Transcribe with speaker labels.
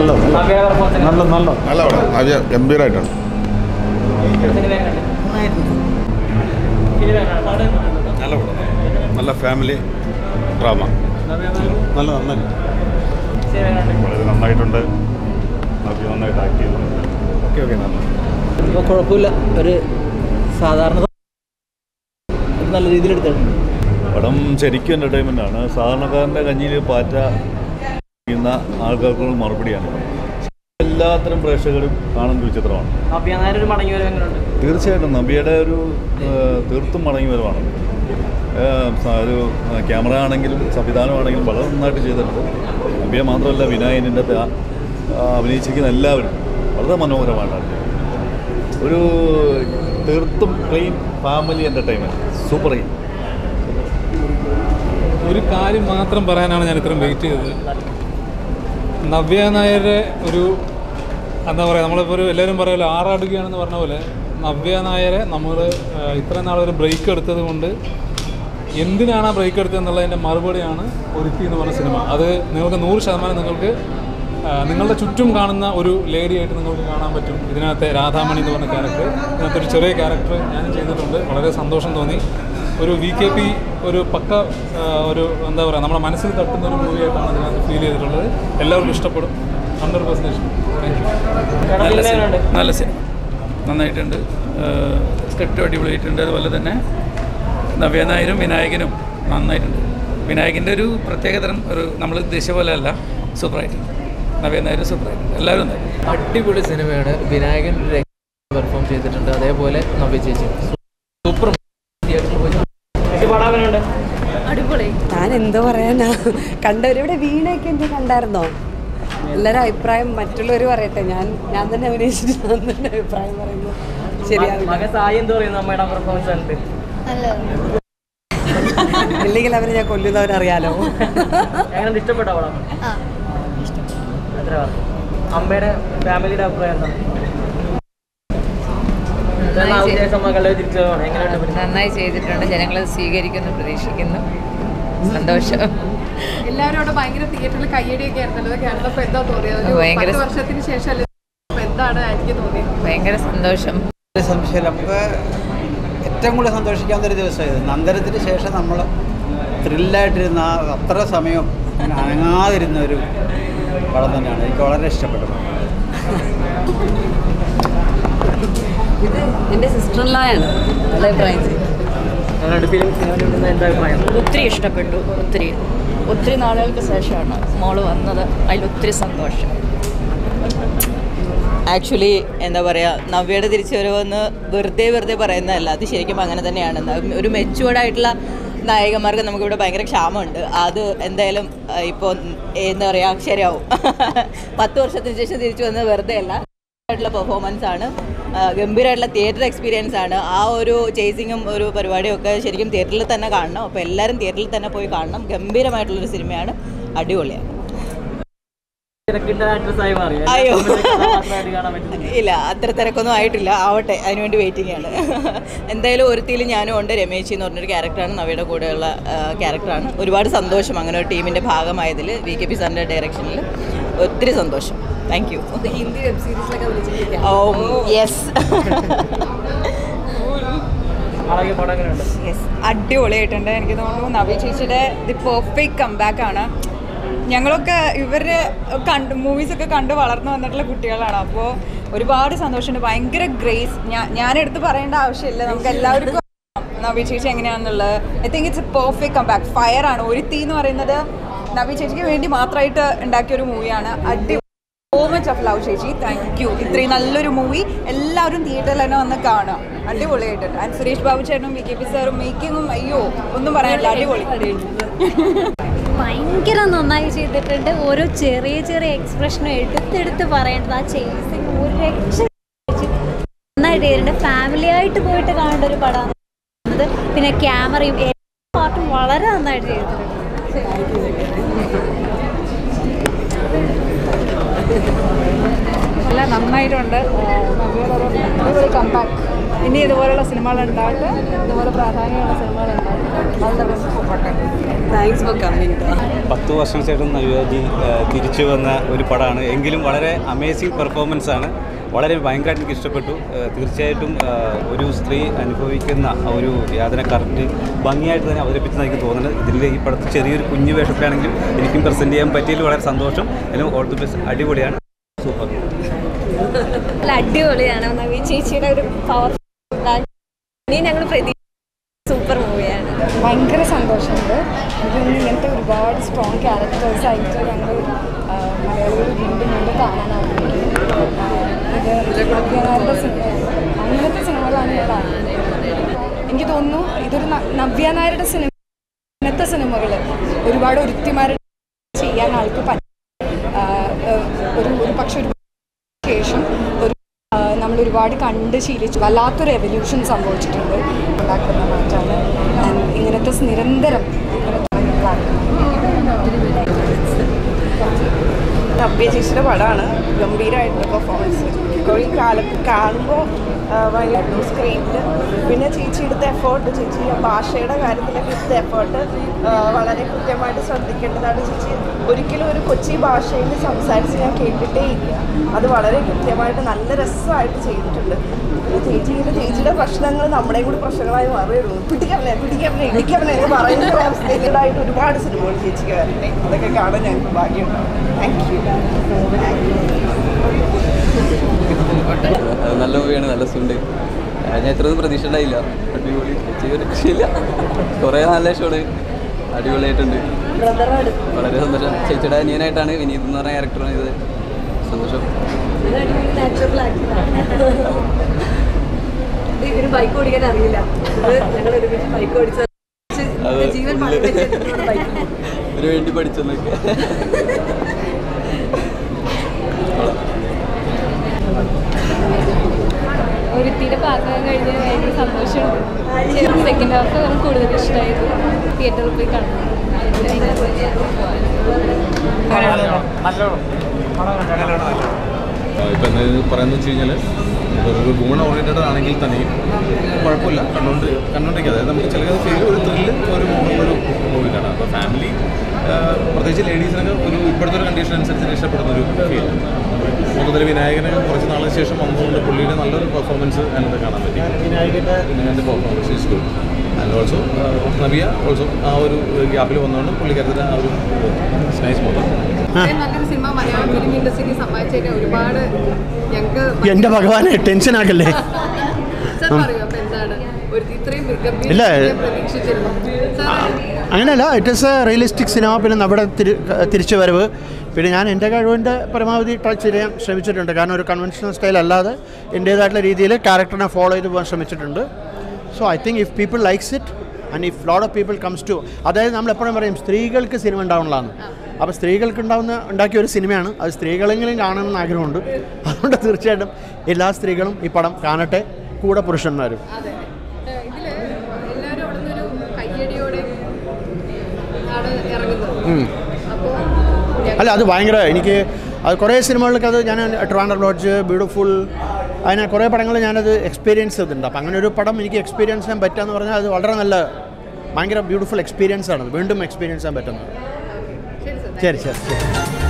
Speaker 1: നല്ലത്
Speaker 2: നവ്യയുടെ പെർഫോമൻസ്
Speaker 1: നല്ല നല്ല
Speaker 3: നല്ല പടം നവ്യ ഗംഭീരമായിട്ടാണ്
Speaker 2: സിനിമ എങ്ങനെയുണ്ട് സിനിമ എങ്ങനെയുണ്ട്
Speaker 3: നല്ല പടം നല്ല ഫാമിലി ഡ്രാമ
Speaker 1: നല്ല നന്നായി
Speaker 2: സിനിമ എങ്ങനെയുണ്ട്
Speaker 4: വളരെ നന്നായിട്ടുണ്ട് നവ്യ നന്നായിട്ട് ആക്ട് ചെയ്തിട്ടുണ്ട്
Speaker 1: ഓക്കെ ഓക്കെ നന്നായി
Speaker 5: അപ്പോൾ കുഴപ്പമില്ല ഒരു സാധാരണ നല്ല രീതിയിൽ എടുത്തിട്ടുണ്ട്
Speaker 4: പടം ശരിക്കും എൻ്റർടൈൻമെൻ്റ് ആണ് സാധാരണക്കാരൻ്റെ കഞ്ഞിയിൽ പാറ്റ ചെയ്യുന്ന ആൾക്കാർക്കുള്ള മറുപടിയാണ് എല്ലാത്തരം പ്രേക്ഷകരും കാണുന്ന ഒരു ചിത്രമാണ്
Speaker 2: നവ്യ നായർ ഒരു മടങ്ങി വരവ് എങ്ങനെയുണ്ട്
Speaker 4: തീർച്ചയായിട്ടും നബിയുടെ ഒരു ഏഹ്, തീർത്തും മടങ്ങി വരവാണ് ഏഹ്, സ- ഒരു ക്യാമറ ആണെങ്കിലും സംവിധാനമാണെങ്കിലും വളരെ നന്നായിട്ട് ചെയ്തിട്ടുണ്ട് നബിയെ മാത്രമല്ല വിനായകൻ്റെ അകത്ത് ആ- ആ അഭിനയിച്ചിരിക്കുന്ന എല്ലാവരും വളരെ മനോഹരമായിട്ടാണ് ഒരു തീർത്തും ക്ലീൻ ഫാമിലി എൻ്റർടൈൻമെൻറ്റ് സൂപ്പർ ഹീ
Speaker 6: ഒരു കാര്യം മാത്രം പറയാനാണ് ഞാൻ ഇത്രയും വെയിറ്റ് ചെയ്തത് നവ്യ നായരുടെ ഒരു എന്താ പറയുക നമ്മളിപ്പോൾ ഒരു എല്ലാവരും പറയുമല്ലോ ആറാടുകയാണെന്ന് പറഞ്ഞ പോലെ നവ്യ നായരെ നമ്മൾ ഇത്രയും നാളൊരു ബ്രേക്ക് എടുത്തത് കൊണ്ട് എന്തിനാണ് ആ ബ്രേക്ക് എടുത്തത് എന്നുള്ളതിൻ്റെ മറുപടിയാണ് ഒരുത്തി എന്ന് പറഞ്ഞ സിനിമ അത് നിങ്ങൾക്ക് നൂറ് ശതമാനം നിങ്ങൾക്ക് ആ, നിങ്ങളുടെ ചുറ്റും കാണുന്ന ഒരു ലേഡിയായിട്ട് നിങ്ങൾക്ക് കാണാൻ പറ്റും ഇതിനകത്തെ രാധാമണി എന്ന് പറഞ്ഞ ക്യാരക്ടർ ഇതിനകത്ത് ഒരു ചെറിയ ക്യാരക്ടർ ഞാനും ചെയ്തിട്ടുണ്ട് വളരെ സന്തോഷം തോന്നി ഒരു വി കെ പി ഒരു പക്ക ആ, ഒരു എന്താ പറയുക നമ്മുടെ മനസ്സിൽ തട്ടുന്ന ഒരു മൂവിയായിട്ടാണ് ഇതിനകത്ത് ഫീൽ ചെയ്തിട്ടുള്ളത് എല്ലാവർക്കും ഇഷ്ടപ്പെടും ഹൺഡ്രഡ് പെർസെൻറ്റേജ് താങ്ക് യു
Speaker 2: ചേട്ടാ സിനിമ എങ്ങനെയുണ്ട്
Speaker 7: നല്ല സിനിമ നന്നായിട്ടുണ്ട് സ്ക്രിപ്റ്റ് അടിപൊളിയായിട്ടുണ്ട് അതുപോലെ തന്നെ നവ്യ നായരും വിനായകനും നന്നായിട്ടുണ്ട് വിനായകൻ്റെ ഒരു പ്രത്യേകതരം ഒരു നമ്മൾ ഉദ്ദേശിച്ച പോലെ അല്ല സൂപ്പറായിട്ടുണ്ട് നവ്യ നായരും സൂപ്പറായിട്ടുണ്ട് എല്ലാവരും നന്നായി
Speaker 5: അടിപൊളി സിനിമയാണ് വിനായകൻ ഒരു പെർഫോം ചെയ്തിട്ടുണ്ട് അതേപോലെ നവ്യ ചേച്ചി സൂപ്പർ തിയേറ്ററിൽ പോയി
Speaker 2: ചേച്ചി പടം എങ്ങനെയുണ്ട്
Speaker 8: അടിപൊളി
Speaker 9: ഞാൻ എന്തോ പറയാനാ കണ്ടവരിവിടെ വീണയൊക്കെ എന്ത് കണ്ടായിരുന്നോ എല്ലാവരും അഭിപ്രായം മറ്റുള്ളവർ പറയട്ടെ ഞാൻ ഞാൻ തന്നെ അഭിനയിച്ചിട്ട് ഞാൻ തന്നെ അഭിപ്രായം പറയുന്നു ശരിയാവില്ല
Speaker 2: മകൻ സായി എന്ത് പറയുന്നു അമ്മയുടെ പെർഫോമൻസ് കണ്ടിട്ട്
Speaker 8: നല്ലത്
Speaker 9: ഇല്ലെങ്കിൽ അവരെ ഞാൻ കൊല്ലുന്നവരറിയാലോ
Speaker 2: എങ്ങനെ ഇഷ്ടപ്പെട്ടോ പടം
Speaker 8: ആ
Speaker 2: എത്ര പറഞ്ഞു അമ്മയുടെ ഫാമിലിയുടെ അഭിപ്രായം എന്താണ് ഇത്രയും നാൾക്ക് ശേഷം മകളുടെ തിരിച്ചു പോകണം എങ്ങനെയുണ്ട് ഇവര്?
Speaker 10: നന്നായി ചെയ്തിട്ടുണ്ട് ജനങ്ങൾ സ്വീകരിക്കുന്നു പ്രതീക്ഷിക്കുന്നു സന്തോഷം
Speaker 8: എല്ലാവരും അവിടെ ഭയങ്കര തിയേറ്ററിൽ കയ്യടിയൊക്കെ ആയിരുന്നല്ലോ അത് കേട്ടപ്പോൾ എന്താ തോന്നിയത് ഒരു
Speaker 10: ഭയങ്കര
Speaker 8: പത്ത് വർഷത്തിന് ശേഷം അല്ലേ അപ്പൊ എന്താണ് എനിക്ക് തോന്നിയത്
Speaker 10: ഭയങ്കര സന്തോഷം
Speaker 5: സംശയം നമുക്ക് ഏറ്റവും കൂടുതൽ സന്തോഷിക്കാവുന്ന ഒരു ദിവസമായത് നന്ദനത്തിന് ശേഷം നമ്മൾ ത്രില്ലായിട്ടിരുന്ന ആ അത്ര സമയം ഇങ്ങനെ അനങ്ങാതിരുന്ന ഒരു പടം തന്നെയാണ് എനിക്ക് വളരെ ഇഷ്ടപ്പെട്ടത്
Speaker 9: ഇത് എൻ്റെ സിസ്റ്റർ ഇൻലായാണ് നല്ല അഭിപ്രായം ചെയ്യും
Speaker 2: എങ്ങനെയുണ്ട് ഫിലിം സിനിമ എന്താ അഭിപ്രായം
Speaker 10: ഒത്തിരി ഇഷ്ടപ്പെട്ടു ഒത്തിരി ഒത്തിരി നാളുകൾക്ക് ശേഷമാണ് മോള് വന്നത് അതിൽ ഒത്തിരി സന്തോഷം
Speaker 11: ആക്ച്വലി എന്താ പറയുക നവ്യയുടെ തിരിച്ചു വരുമെന്ന് വെറുതെ വെറുതെ പറയുന്നതല്ല അത് ശരിക്കും അങ്ങനെ തന്നെയാണ് ന- ഒരു മെച്ചുവേർഡ് ആയിട്ടുള്ള നായകന്മാർക്ക് നമുക്കിവിടെ ഭയങ്കര ക്ഷാമമുണ്ട് അത് എന്തായാലും ഇപ്പോൾ എന്താ പറയുക ശരിയാവും പത്ത് വർഷത്തിന് ശേഷം തിരിച്ചു വന്നത് വെറുതെ അല്ല ആയിട്ടുള്ള പെർഫോമൻസ് ആണ് ആ, ഗംഭീരമായിട്ടുള്ള തിയേറ്റർ എക്സ്പീരിയൻസ് ആണ് ആ ഒരു ചേസിങ്ങും ഒരു പരിപാടിയും ഒക്കെ ശരിക്കും തിയേറ്ററിൽ തന്നെ കാണണം അപ്പോൾ എല്ലാവരും തിയേറ്ററിൽ തന്നെ പോയി കാണണം ഗംഭീരമായിട്ടുള്ളൊരു സിനിമയാണ് അടിപൊളിയാണ്
Speaker 2: തിരക്കിന്റെ ആക്ട്രസ് ആയി മാറി
Speaker 11: അയ്യോ.
Speaker 2: മാത്രമായിട്ട് കാണാൻ പറ്റുന്നില്ല
Speaker 11: ഇല്ല അത്ര തിരക്കൊന്നും ആയിട്ടില്ല ആവട്ടെ അതിനുവേണ്ടി വെയിറ്റിംഗ് ആണ് എന്തായാലും ഒരുത്തിയിൽ ഞാനും ഉണ്ട് രമേശി എന്ന് പറഞ്ഞൊരു ക്യാരക്ടറാണ് നവയുടെ കൂടെയുള്ള ക്യാരക്ടറാണ് ഒരുപാട് സന്തോഷം അങ്ങനെ ഒരു ടീമിൻ്റെ ഭാഗമായതിൽ വി കെ പി സാറിൻ്റെ ഡയറക്ഷനിൽ ഒത്തിരി സന്തോഷം താങ്ക് യു
Speaker 9: ഹിന്ദി വെബ് സീരീസിലൊക്കെ വിളിച്ചിരിക്കുക
Speaker 11: ഓ യെസ്
Speaker 2: അളകിയ പടം എങ്ങനെയുണ്ട്
Speaker 10: യെസ് അടിപൊളിയായിട്ടുണ്ട് എനിക്ക് തോന്നുന്നു നവ്യ ചേച്ചിയുടെ ദി പെർഫെക്റ്റ് കംബാക്ക് ആണ് ഞങ്ങളൊക്കെ ഇവരുടെ കണ്ട് മൂവീസൊക്കെ കണ്ട് വളർന്നു വന്നിട്ടുള്ള കുട്ടികളാണ് അപ്പോൾ ഒരുപാട് സന്തോഷമുണ്ട് ഭയങ്കര ഗ്രേസ് ഞാൻ ഞാനെടുത്ത് പറയേണ്ട ആവശ്യമില്ല നമുക്ക് എല്ലാവർക്കും അറിയാം നവ്യ ചേച്ചി എങ്ങനെയാണെന്നുള്ളത് I think it's a perfect comeback fire ആണ് ഒരു തീ എന്ന് പറയുന്നത് നവ്യ ചേച്ചിക്ക് വേണ്ടി മാത്രമായിട്ട് ഉണ്ടാക്കിയ ഒരു മൂവിയാണ് അടി സോ മച്ച് ഓഫ് ലവ് ചേച്ചി താങ്ക് യു ഇത്രയും നല്ലൊരു മൂവി എല്ലാവരും തിയേറ്ററിൽ തന്നെ വന്ന് കാണാം അടിപൊളിയായിട്ടുണ്ട് ആൻഡ് സുരേഷ് ബാബു ചേട്ടനും വി കെ പി സാറും മേക്കിങ്ങും അയ്യോ ഒന്നും പറയാനില്ല അടിപൊളി
Speaker 8: ഭയങ്കര നന്നായി ചെയ്തിട്ടുണ്ട് ഓരോ ചെറിയ ചെറിയ എക്സ്പ്രഷനും എടുത്തെടുത്ത് പറയേണ്ടത് ആ ചേസിങ് ഒരു രക്ഷ നന്നായിട്ട് ചെയ്തിട്ടുണ്ട് ഫാമിലി ആയിട്ട് പോയിട്ട് കാണേണ്ട ഒരു പടമാണ് ഇത്. പിന്നെ ക്യാമറയും എല്ലാ പാട്ടും വളരെ നന്നായിട്ട് ചെയ്തിട്ടുണ്ട്
Speaker 10: എല്ലാം നന്നായിട്ടുണ്ട് അടിപൊളി കമ്പാക്ക് ഇനി ഇതുപോലുള്ള സിനിമകൾ ഉണ്ടാവട്ടെ ഇതുപോലെ പ്രാധാന്യമുള്ള സിനിമകൾ ഉണ്ടാവട്ടെ നല്ല പോട്ടെ
Speaker 9: താങ്ക്സ് ഫോർ കമ്മിങ്
Speaker 12: പത്ത് വർഷം ശേഷം നവ്യാജി തിരിച്ചു വന്ന ഒരു പടമാണ് എങ്കിലും വളരെ അമേസിങ് പെർഫോമൻസ് ആണ് വളരെ ഭയങ്കരമായിട്ട് എനിക്ക് ഇഷ്ടപ്പെട്ടു ഏഹ് തീർച്ചയായിട്ടും ഏഹ് ഒരു സ്ത്രീ അനുഭവിക്കുന്ന ആ ഒരു യാതന കറക്റ്റ് ഭംഗിയായിട്ട് തന്നെ അവതരിപ്പിച്ചെന്ന് എനിക്ക് തോന്നുന്നത് ഇതിൽ ഈ പടത്തിൽ ചെറിയൊരു കുഞ്ഞു വേഷത്തിലാണെങ്കിലും എനിക്കും പ്രസൻറ്റ് ചെയ്യാൻ പറ്റിയതിൽ വളരെ സന്തോഷം എല്ലാം ഓൾ ദി ബെസ്റ്റ് അടിപൊളിയാണ് സൂപ്പർ
Speaker 8: നല്ല അടിപൊളിയാണ് നവി ചേച്ചിയുടെ ഒരു പവർ ഇനി ഞങ്ങൾ പ്രതീക്ഷ സൂപ്പർ മൂവിയാണ്
Speaker 10: ഭയങ്കര സന്തോഷമുണ്ട് ഇതിന് ഇങ്ങനത്തെ ഒരുപാട് സ്ട്രോങ് ക്യാരക്ടേഴ്സ് ആയിട്ട് ഞങ്ങൾ മലയാളികൾ വീണ്ടും വീണ്ടും കാണാൻ ആഗ്രഹിക്കുന്നു ആ, ഇത് നവ്യനാരുടെ സിനിമയാണ് അങ്ങനത്തെ സിനിമകളാണ് ഞാൻ ആഗ്രഹിക്കുന്നത് എനിക്ക് തോന്നുന്നു ഇതൊരു ന- നവ്യ നായരുടെ സിനിമ ഇങ്ങനത്തെ സിനിമകൾ ഒരുപാട് ഒരുത്തിമാരെ ചെയ്യാൻ ആൾക്ക് പറ്റും ആ, ആ, ഒരു ഒരു പക്ഷെ ഒരു ശേഷം ഒരു ആ, നമ്മൾ ഒരുപാട് കണ്ട് ശീലിച്ചു വല്ലാത്തൊരു എവല്യൂഷൻ സംഭവിച്ചിട്ടുണ്ട് ഉണ്ടാക്കുന്ന മാറ്റാണ് And ഇങ്ങനത്തെ സ് നിരന്തരം ഇങ്ങനെ
Speaker 13: നവ്യ ചേച്ചിയുടെ പടമാണ് ഗംഭീരമായിട്ടുള്ള പെർഫോമൻസ് ഈ കാലത്ത് കാണുമ്പോൾ ഭയങ്കര സ്ക്രീനിൽ പിന്നെ ചേച്ചി എടുത്ത എഫേർട്ട് ചേച്ചി ഭാഷയുടെ കാര്യത്തിലൊക്കെ എടുത്ത എഫേർട്ട് വളരെ കൃത്യമായിട്ട് ശ്രദ്ധിക്കേണ്ടതാണ് ചേച്ചി ഒരിക്കലും ഒരു കൊച്ചി ഭാഷയിൽ സംസാരിച്ച് ഞാൻ കേട്ടിട്ടേ ഇല്ല അത് വളരെ കൃത്യമായിട്ട് നല്ല രസമായിട്ട് ചെയ്തിട്ടുണ്ട് പിന്നെ ചേച്ചിയുടെ ചേച്ചിയുടെ പ്രശ്നങ്ങൾ നമ്മുടെയും കൂടി പ്രശ്നങ്ങളായി മാറിയുള്ളൂ പിടിക്കണേ പിടിക്കണേ ഇടിക്കണേ എന്ന് പറയുന്ന ഒരു അവസ്ഥയിലായിട്ട് ഒരുപാട് സിനിമകൾ ചേച്ചിക്ക് വരട്ടെ അതൊക്കെ കാണാൻ ഞങ്ങൾക്ക് ഭാഗ്യമുണ്ടാവും താങ്ക് യു
Speaker 14: നല്ല മൂവിയാണ് നല്ല സുണ്ട് ഞാൻ ഇത്രയൊന്നും പ്രതീക്ഷ ഉണ്ടായില്ല അടിപൊളി ചേച്ചി ഒരു രക്ഷയില്ല കുറേ നല്ല ഷോട് അടിപൊളിയായിട്ടുണ്ട് വളരെ സന്തോഷം ചേച്ചിയുടെ അനിയനായിട്ടാണ് വിനീത് എന്ന് പറഞ്ഞ ക്യാരക്ടറാണ് ഇത് സന്തോഷം
Speaker 9: നാച്ചുറൽ ഇവര് ബൈക്ക് ഓടിക്കാൻ അറിയില്ല ഇത് ഞങ്ങൾ ഒരുമിച്ച് ബൈക്ക് ഓടിച്ച
Speaker 14: അത്
Speaker 9: ജീവൻ
Speaker 14: full
Speaker 9: പണയം വെച്ചിട്ടുണ്ട് ബൈക്കിൽ
Speaker 14: ഇതിനു വേണ്ടി പഠിച്ചെന്നൊക്കെ
Speaker 15: ഒരുത്തിയുടെ പാചകം കഴിഞ്ഞ് ഭയങ്കര സന്തോഷമുണ്ട് സെക്കൻഡ് ഹാഫ് നമുക്ക് കൂടുതൽ ഇഷ്ടമായത് തിയേറ്ററിൽ പോയി കാണുന്നു
Speaker 3: ഇപ്പം എന്താ പറയുന്നത് വെച്ച് കഴിഞ്ഞാൽ ഒരു വുമൺ ഓറിയൻറ്റഡ് ആണെങ്കിൽ തന്നെയും കുഴപ്പമില്ല കണ്ടുകൊണ്ട് കണ്ടുകൊണ്ടിരിക്കുക അതായത് നമുക്ക് ചില ഫീൽ ഒരു ത്രില്ല് ഒരു ഒരു മൂവി കാണാം അപ്പോൾ ഫാമിലി പ്രത്യേകിച്ച് ലേഡീസിനൊക്കെ ഒരു ഇപ്പോഴത്തെ ഒരു കണ്ടീഷൻ അനുസരിച്ച് ഇഷ്ടപ്പെടുന്ന ഒരു ഫീൽ മൊത്തത്തിൽ വിനായകന് കുറച്ച് നാളിന് ശേഷം വന്നതുകൊണ്ട് പുള്ളിയുടെ നല്ലൊരു പെർഫോമൻസ് അതിനകത്ത് കാണാൻ പറ്റി വിനായകൻ്റെ വിനായകൻ്റെ performance is good and also Navya also ആ ഒരു ഗ്യാപ്പിൽ വന്നുകൊണ്ട് പുള്ളിക്കാരത്തിൻ്റെ ആ ഒരു നൈസ് മൂവി
Speaker 16: ഇത്രയും നല്ലൊരു സിനിമ മലയാളം ഫിലിം ഇൻഡസ്ട്രിക്ക് സമ്മാനിച്ചതിന് ഒരുപാട് ഞങ്ങൾക്ക്
Speaker 17: എൻ്റെ ഭഗവാനെ ടെൻഷൻ ആക്കല്ലേ
Speaker 16: സാർ പറയൂ അപ്പൊ എന്താണ് ഒരു ഇത്രയും ഗംഭീര
Speaker 17: ഇല്ല.
Speaker 16: സിനിമയെ പ്രതീക്ഷിച്ചിരുന്നു സാർ
Speaker 17: അങ്ങനെയല്ല it is a realistic cinema പിന്നെ നമ്മുടെ തിരി തിരിച്ചു വരവ് പിന്നെ ഞാൻ എൻ്റെ കഴിവിൻ്റെ പരമാവധി ടച്ച് ചെയ്യാൻ ശ്രമിച്ചിട്ടുണ്ട് കാരണം ഒരു കൺവെൻഷണൽ സ്റ്റൈൽ അല്ലാതെ എൻ്റേതായിട്ടുള്ള രീതിയിൽ ക്യാരക്ടറിനെ ഫോളോ ചെയ്ത് പോകാൻ ശ്രമിച്ചിട്ടുണ്ട് so I think if people likes it and if lot of people comes to അതായത് നമ്മൾ എപ്പോഴും പറയും സ്ത്രീകൾക്ക് സിനിമ ഉണ്ടാവുന്നതാണ് അപ്പോൾ സ്ത്രീകൾക്ക് ഉണ്ടാവുന്ന ഉണ്ടാക്കിയ ഒരു സിനിമയാണ് അത് സ്ത്രീകളെങ്കിലും കാണണമെന്ന് ആഗ്രഹമുണ്ട് അതുകൊണ്ട് തീർച്ചയായിട്ടും എല്ലാ സ്ത്രീകളും ഈ പടം കാണട്ടെ കൂടെ പുരുഷന്മാരും
Speaker 16: അതെ ഏഹ് ഇതില് എല്ലാവരും അവിടെ നിന്നൊരു കയ്യടിയോടെ ആണ് ഇറങ്ങുന്നത്
Speaker 17: ഉം.
Speaker 16: അപ്പോൾ
Speaker 17: അല്ല അത് ഭയങ്കര എനിക്ക് അത് കുറേ സിനിമകളിലൊക്കെ അത് ഞാൻ ട്രിവാൻഡ്രം ലോഡ്ജ് ബ്യൂട്ടിഫുൾ അങ്ങനെ കുറേ പടങ്ങൾ ഞാനത് എക്സ്പീരിയൻസ് ചെയ്തിട്ടുണ്ട് അപ്പം അങ്ങനെ ഒരു പടം എനിക്ക് എക്സ്പീരിയൻസ് ചെയ്യാൻ പറ്റുക എന്ന് പറഞ്ഞാൽ അത് വളരെ നല്ല ഭയങ്കര ബ്യൂട്ടിഫുൾ എക്സ്പീരിയൻസ് ആണ് വീണ്ടും എക്സ്പീരിയൻസ് ചെയ്യാൻ പറ്റുന്നത് ശരി ശരി ശരി